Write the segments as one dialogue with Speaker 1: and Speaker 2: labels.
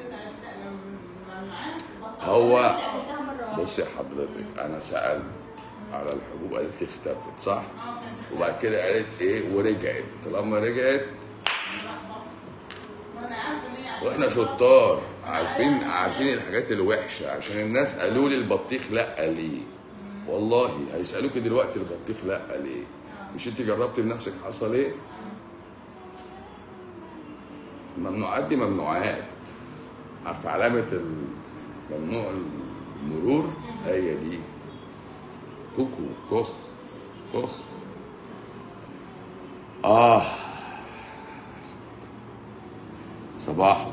Speaker 1: هو
Speaker 2: اكلتها مره واحده
Speaker 1: بصي حضرتك انا سالت على الحبوب قالت لي اختفت صح وبعد كده قالت ايه ورجعت طالما رجعت واحنا شطار عارفين عارفين الحاجات الوحشه عشان الناس قالوا لي البطيخ لا ليه والله هيسالوك دلوقتي البطيخ لا ليه مش انت جربت بنفسك حصل ايه الممنوعات دي ممنوعات عارف علامه ممنوع المرور هي دي كوكو كخ كخ اه صباح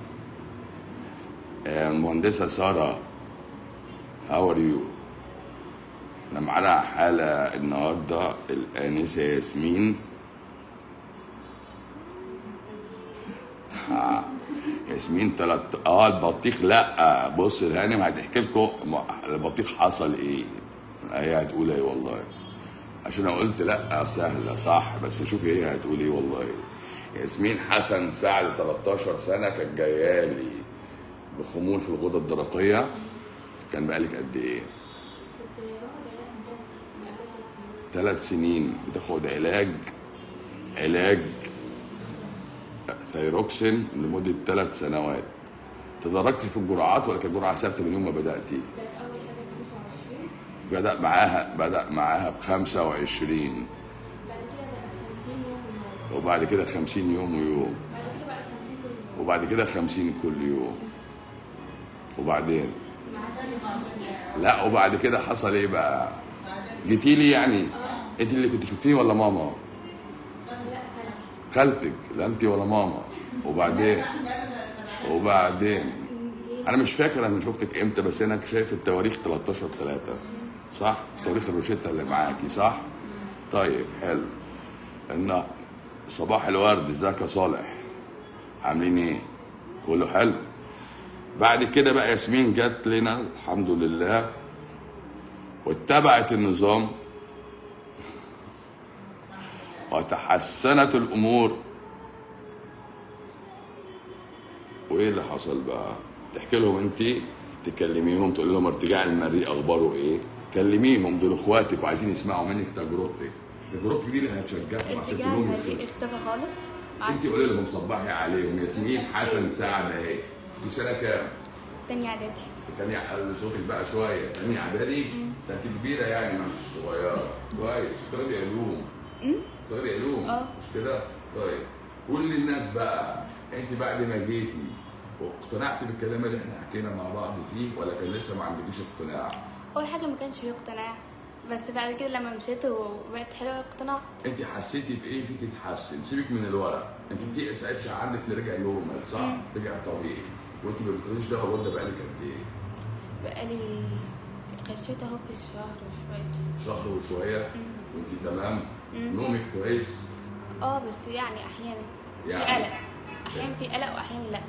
Speaker 1: آه، المهندسة سارة هاو ار يو انا معانا حالة النهاردة الآنسة ياسمين آه، ياسمين تلات اه البطيخ لا بص الهانم هتحكي لكم البطيخ حصل ايه هي هتقول ايه والله عشان انا قلت لا سهله صح بس شوفي هي هتقول ايه والله ياسمين حسن سعد 13 سنه كانت جايه لي بخمول في الغده الدرقيه كان بقالك قد ايه؟
Speaker 2: كنت باخد علاج من ثلاث
Speaker 1: ثلاث سنين بتاخد علاج علاج ثيروكسين لمده ثلاث سنوات تدرجت في الجرعات ولا كانت جرعه ثابته من يوم ما بداتي؟
Speaker 2: كانت اول حاجه 25
Speaker 1: بدأ معاها بدأ معاها ب 25
Speaker 2: بعد كده بقى 50 يوم ويوم
Speaker 1: وبعد كده 50 يوم ويوم
Speaker 2: بعد كده بقى 50 كل يوم
Speaker 1: وبعد كده 50 كل يوم وبعدين
Speaker 2: ما عادش
Speaker 1: لا وبعد كده حصل ايه بقى جيتي لي يعني
Speaker 2: اه
Speaker 1: انت اللي كنت شفتيني ولا ماما
Speaker 2: لا خالتي
Speaker 1: خالتك لا انت ولا ماما وبعدين وبعدين انا مش فاكر انا شفتك امتى بس انا شايف التواريخ 13 3 صح تواريخ الروشته اللي معاكي صح طيب حلو ان صباح الورد ازيك يا صالح عاملين ايه كله حلو بعد كده بقى ياسمين جت لنا الحمد لله واتبعت النظام وتحسنت الامور وايه اللي حصل بقى تحكي لهم انت تكلميهم تقول لهم ارتجاع المريء اخباره ايه كلميهم دول اخواتك وعايزين يسمعوا منك تجربتك تجربتك دي اللي هتشجعهم عشان
Speaker 2: ارتجاع
Speaker 1: تقولهم
Speaker 2: المريء
Speaker 1: الخير.
Speaker 2: اختفى خالص ما
Speaker 1: انت
Speaker 2: عادش
Speaker 1: قولي لهم صبحي عليهم ياسمين حسن سعد اهي انت سنه كام؟
Speaker 2: تاني اعدادي
Speaker 1: تانية على صوتك بقى شويه تانية اعدادي ده انت كبيره يعني مش صغيره كويس بتاخدي علوم
Speaker 2: أمم؟
Speaker 1: بتاخدي علوم
Speaker 2: اه.
Speaker 1: مش كده؟ طيب قول للناس بقى انت بعد ما جيتي واقتنعتي بالكلام اللي احنا حكينا مع بعض فيه ولا كان لسه ما عندكيش اقتناع؟
Speaker 2: اول حاجه ما كانش فيه اقتناع بس بعد كده لما مشيت وبقت حلوه اقتنعت
Speaker 1: انت حسيتي بايه فيك تحسن سيبك من الورق انت دي اس اتش عندك رجع نورمال صح؟
Speaker 2: مم.
Speaker 1: رجع طبيعي وانت ما بتاخديش دواء برضه بقالك قد ايه؟
Speaker 2: بقالي خشيت اهو في الشهر وشويه
Speaker 1: شهر وشويه
Speaker 2: أمم.
Speaker 1: وانت تمام
Speaker 2: مم.
Speaker 1: نومك كويس
Speaker 2: اه بس يعني احيانا في
Speaker 1: يعني
Speaker 2: قلق احيانا في قلق واحيانا لا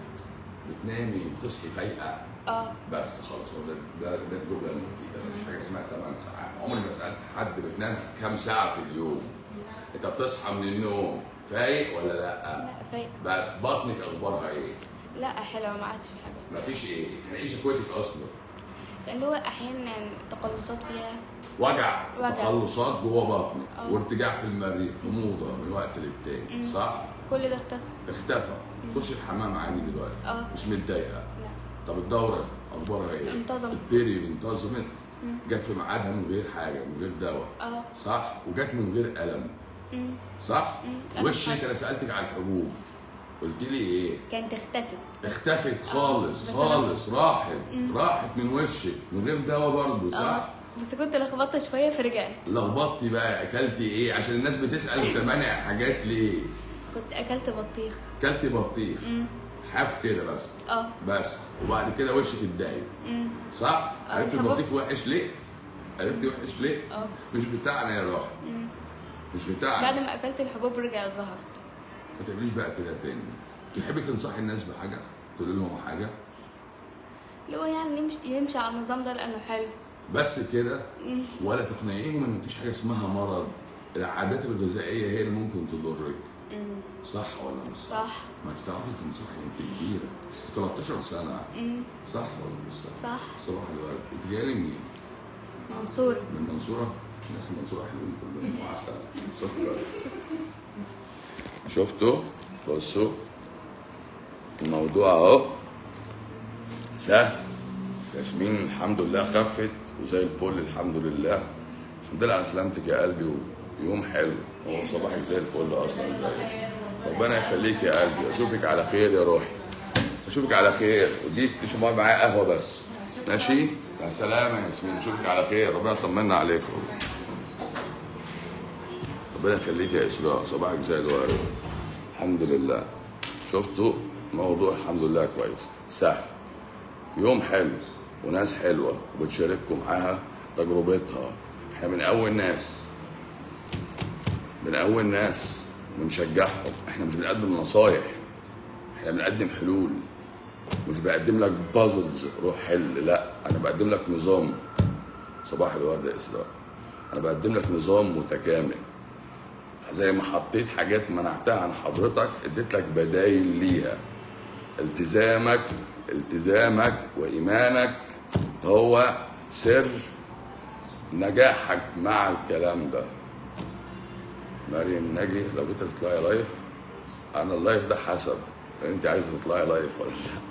Speaker 1: بتنامي وتصحي فايقه
Speaker 2: اه
Speaker 1: بس خلاص هو ده ده ده الجمله المفيده مفيش حاجه اسمها 8 ساعات عمري ما سالت حد بتنام كام ساعه في اليوم انت بتصحى من النوم فايق ولا لا
Speaker 2: لا فايق
Speaker 1: بس بطنك اخبارها ايه
Speaker 2: لا حلوه ما عادش في حاجه
Speaker 1: مفيش ايه كان ايه شكوتك اصلا
Speaker 2: اللي هو احيانا تقلصات فيها
Speaker 1: وجع
Speaker 2: وجع.
Speaker 1: تقلصات جوه بطنك
Speaker 2: اه.
Speaker 1: وارتجاع في المريء حموضه من وقت للتاني
Speaker 2: مم.
Speaker 1: صح
Speaker 2: كل ده اختفى
Speaker 1: اختفى خش الحمام عادي دلوقتي
Speaker 2: اه.
Speaker 1: مش متضايقه
Speaker 2: لا
Speaker 1: طب الدوره اخبارها ايه
Speaker 2: انتظمت.
Speaker 1: البيريود انتظمت
Speaker 2: مم.
Speaker 1: جت في ميعادها من غير حاجه من غير دواء
Speaker 2: اه
Speaker 1: صح وجت من غير الم
Speaker 2: أمم.
Speaker 1: صح
Speaker 2: مم. أنا
Speaker 1: وشك
Speaker 2: حاجة.
Speaker 1: انا سالتك على الحبوب قلت لي ايه
Speaker 2: كانت اختفت
Speaker 1: اختفت خالص
Speaker 2: بس أنا-
Speaker 1: خالص راحت
Speaker 2: مم.
Speaker 1: راحت من وشك من غير دواء برضه
Speaker 2: اه
Speaker 1: صح
Speaker 2: بس كنت لخبطت شويه فرجعت
Speaker 1: لخبطتي بقى اكلتي ايه عشان الناس بتسال انت مانع حاجات ليه
Speaker 2: كنت اكلت بطيخ
Speaker 1: اكلتي بطيخ
Speaker 2: أمم.
Speaker 1: حاف كده بس
Speaker 2: اه
Speaker 1: بس وبعد كده وشك اتضايق
Speaker 2: أمم.
Speaker 1: صح
Speaker 2: اه،
Speaker 1: عرفت
Speaker 2: الحبوب.
Speaker 1: البطيخ وحش ليه عرفتي وحش ليه
Speaker 2: اه
Speaker 1: مش بتاعنا يا روح
Speaker 2: أمم.
Speaker 1: مش بتاعنا
Speaker 2: بعد ما اكلت الحبوب رجعت ظهرت
Speaker 1: ما تعمليش بقى كده تاني تحبي تنصحي الناس بحاجه تقول لهم حاجه
Speaker 2: اللي هو يعني يمشي, يمشي على النظام ده لانه حلو
Speaker 1: بس كده
Speaker 2: أمم.
Speaker 1: ولا تقنعيهم ان مفيش حاجه اسمها مرض العادات الغذائيه هي اللي ممكن تضرك
Speaker 2: أمم.
Speaker 1: صح ولا مش صح؟
Speaker 2: صح
Speaker 1: ما انت تعرفي تنصحي انت كبيره 13 سنه
Speaker 2: أمم.
Speaker 1: صح ولا مش صح؟
Speaker 2: صح
Speaker 1: صباح الورد انت جايه لي منين؟
Speaker 2: منصور
Speaker 1: من المنصوره الناس المنصوره حلوين كلهم وعسل سكر شفتوا؟ بصوا الموضوع اهو سهل ياسمين الحمد لله خفت وزي الفل الحمد لله الحمد لله على سلامتك يا قلبي ويوم حلو هو صباحك زي الفل اصلا زي ربنا يخليك يا قلبي اشوفك على خير يا روحي اشوفك على خير وديك تشرب معايا قهوه بس ماشي مع السلامه يا ياسمين اشوفك على خير ربنا يطمنا عليكم ربنا يخليك يا اسراء صباحك زي الورد الحمد لله شفتوا موضوع الحمد لله كويس سهل يوم حلو وناس حلوه وبتشارككم معاها تجربتها احنا من اول ناس من اول ناس بنشجعهم احنا مش بنقدم نصايح احنا بنقدم حلول مش بقدم لك بازلز روح حل لا انا بقدم لك نظام صباح الورد يا اسراء انا بقدم لك نظام متكامل زي ما حطيت حاجات منعتها عن حضرتك اديت لك بدايل ليها التزامك التزامك وايمانك هو سر نجاحك مع الكلام ده مريم ناجي لو جيت تطلعي لايف انا اللايف ده حسب انت عايزه تطلعي لايف ولا لا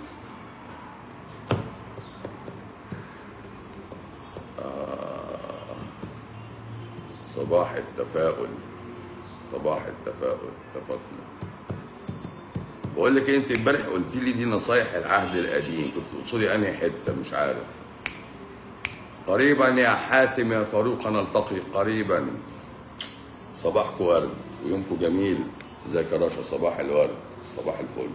Speaker 1: آه. صباح التفاؤل صباح التفاؤل يا فاطمه بقول لك إيه، انت امبارح قلت لي دي نصايح العهد القديم كنت تقصدي انهي حته مش عارف قريبا يا حاتم يا فاروق نلتقي قريبا صباحكم ورد ويومكم جميل ازيك يا رشا صباح الورد صباح الفل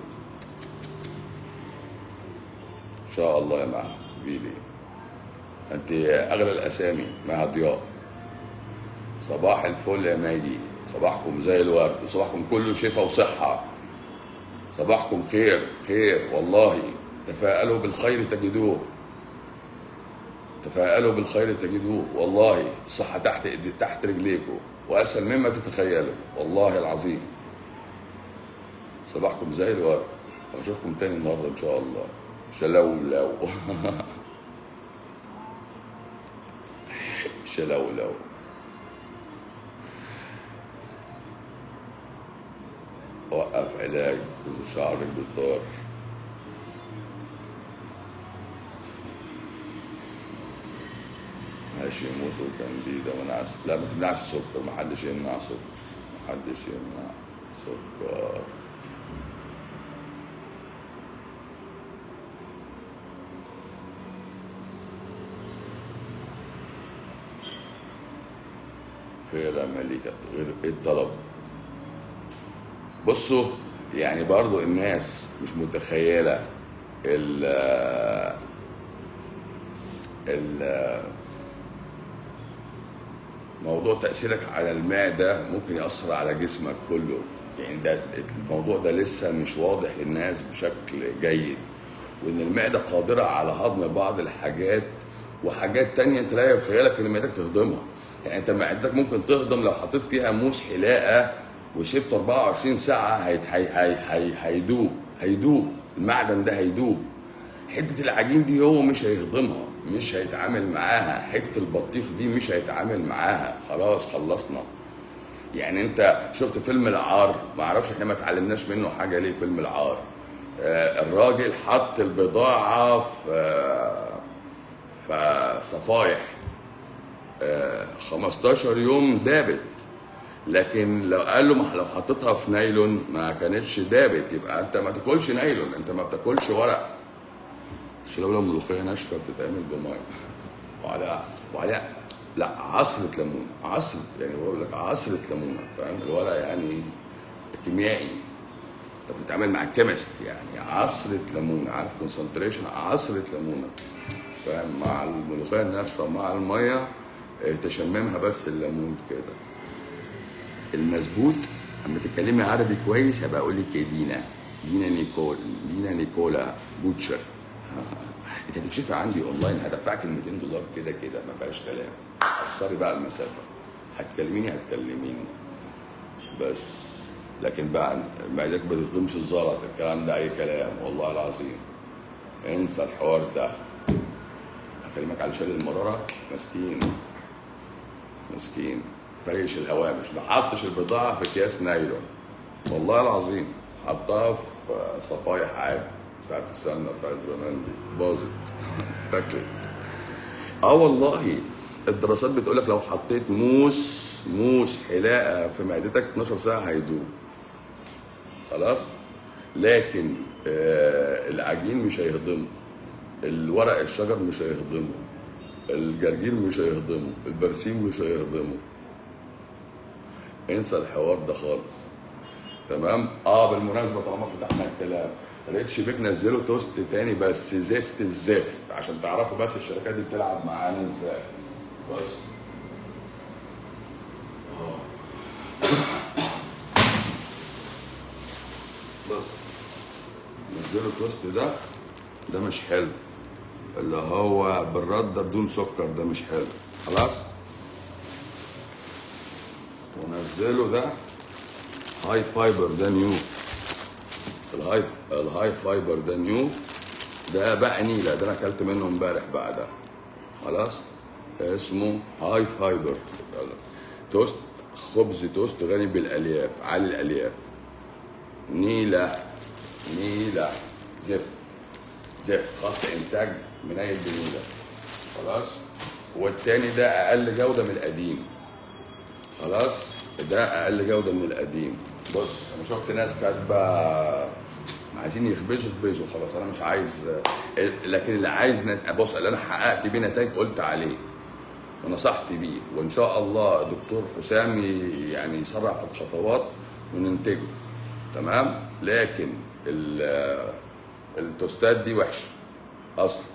Speaker 1: ان شاء الله يا مها بيلي انت اغلى الاسامي مها ضياء صباح الفل يا ماجي صباحكم زي الورد وصباحكم كله شفاء وصحة صباحكم خير خير والله تفاءلوا بالخير تجدوه تفاءلوا بالخير تجدوه والله الصحة تحت إيدي- تحت رجليكم وأسهل مما تتخيلوا والله العظيم صباحكم زي الورد وأشوفكم تاني النهاردة إن شاء الله شلولو شلولو وقف علاج شعرك بالطار ماشي يموت وكانديدا منعش لا ما تمنعش السكر ما حدش يمنع سكر ما حدش يمنع سكر خير يا ملكة غير ايه الطلب بصوا يعني برضو الناس مش متخيلة ال ال موضوع تأثيرك على المعدة ممكن يأثر على جسمك كله يعني ده الموضوع ده لسه مش واضح للناس بشكل جيد وإن المعدة قادرة على هضم بعض الحاجات وحاجات تانية أنت لا في خيالك إن معدتك تهضمها يعني أنت معدتك ممكن تهضم لو حطيت فيها موس حلاقة وسبت 24 ساعة هي هي هي هي هيدوب هيدوب المعدن ده هيدوب حتة العجين دي هو مش هيهضمها مش هيتعامل معاها حتة البطيخ دي مش هيتعامل معاها خلاص خلصنا يعني انت شفت فيلم العار ما اعرفش احنا ما اتعلمناش منه حاجة ليه فيلم العار آه الراجل حط البضاعة في آه في صفايح آه 15 يوم دابت لكن لو قال له ما لو حطيتها في نايلون ما كانتش دابت يبقى انت ما تاكلش نايلون انت ما بتاكلش ورق الشلولة الملوخية ناشفة بتتعمل بمية وعلى وعلى لا عصرة ليمون عصرة يعني بقول لك عصرة ليمونة فاهم الورق يعني كيميائي انت بتتعامل مع كيمست يعني عصرة ليمونة عارف كونسنتريشن عصرة ليمونة فاهم مع الملوخية الناشفة مع المية اه، تشممها بس الليمون كده المظبوط اما تتكلمي عربي كويس هبقى اقول لك يا دينا دينا نيكول دينا نيكولا بوتشر انت هتكشفي عندي اونلاين هدفعك ال 200 دولار كده كده ما فيهاش كلام قصري بقى المسافه هتكلميني هتكلميني بس لكن بقى معدتك ما تهضمش الزلط الكلام ده اي كلام والله العظيم انسى الحوار ده اكلمك على شال المراره مسكين مسكين فريش الهوامش ما حطش البضاعه في اكياس نايلون والله العظيم حطها في صفايح عادي بتاعت السمنه بتاعت زمان دي باظت اتاكلت اه والله الدراسات بتقول لك لو حطيت موس موس حلاقه في معدتك 12 ساعه هيدوب خلاص لكن آه العجين مش هيهضمه الورق الشجر مش هيهضمه الجرجير مش هيهضمه البرسيم مش هيهضمه انسى الحوار ده خالص تمام اه بالمناسبه طالما فتحنا الكلام ريتش بيك نزلوا توست تاني بس زفت الزفت عشان تعرفوا بس الشركات دي بتلعب معانا ازاي بس آه. بس نزلوا التوست ده ده مش حلو اللي هو بالرده بدون سكر ده مش حلو خلاص ونزلوا ده هاي فايبر ده نيو الهاي الهاي فايبر ده نيو ده بقى نيله ده انا اكلت منه امبارح بقى ده خلاص اسمه هاي فايبر توست خبز توست غني بالالياف عالي الالياف نيله نيله زفت زفت خط انتاج منيل بنيله خلاص والتاني ده اقل جوده من القديم خلاص ده اقل جوده من القديم بص انا شفت ناس كاتبه عايزين يخبزوا يخبزوا خلاص انا مش عايز لكن اللي عايز نت... بص اللي انا حققت بيه نتائج قلت عليه ونصحت بيه وان شاء الله الدكتور حسام ي- يعني يسرع في الخطوات وننتجه تمام لكن ال- التوستات دي وحشه اصلا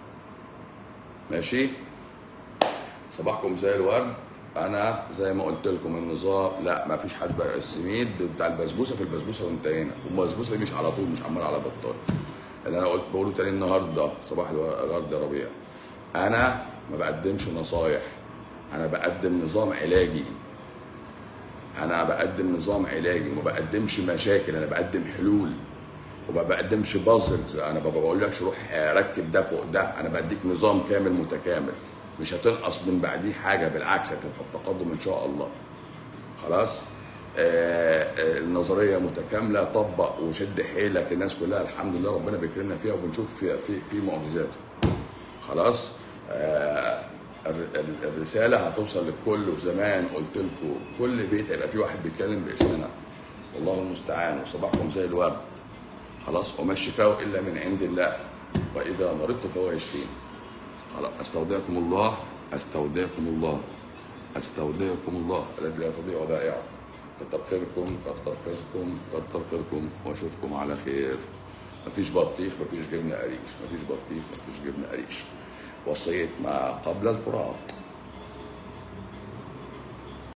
Speaker 1: ماشي صباحكم زي الورد انا زي ما قلت لكم النظام لا ما فيش حد بقى السميد بتاع البسبوسه في البسبوسه وانتهينا والبسبوسه دي مش على طول مش عمال على بطال اللي انا قلت بقوله تاني النهارده صباح الورد يا ربيع انا ما بقدمش نصايح انا بقدم نظام علاجي انا بقدم نظام علاجي ما بقدمش مشاكل انا بقدم حلول وما بقدمش بازلز انا ما بقولكش روح ركب ده فوق ده انا بديك نظام كامل متكامل مش هتنقص من بعديه حاجه بالعكس هتبقى في تقدم ان شاء الله خلاص آه آه، النظريه متكامله طبق وشد حيلك الناس كلها الحمد لله ربنا بيكرمنا فيها وبنشوف في في في معجزاته خلاص آه الر- ال- الرساله هتوصل للكل وزمان قلت لكم كل بيت هيبقى فيه واحد بيتكلم باسمنا والله المستعان وصباحكم زي الورد خلاص وما الشفاء الا من عند الله واذا مرضت فهو يشفين خلاص استودعكم الله استودعكم الله استودعكم الله الذي لا تضيع ودائعه كتر خيركم كتر خيركم كتر خيركم واشوفكم على خير مفيش بطيخ مفيش جبنه قريش مفيش بطيخ مفيش جبنه قريش وصيه ما قبل الفراق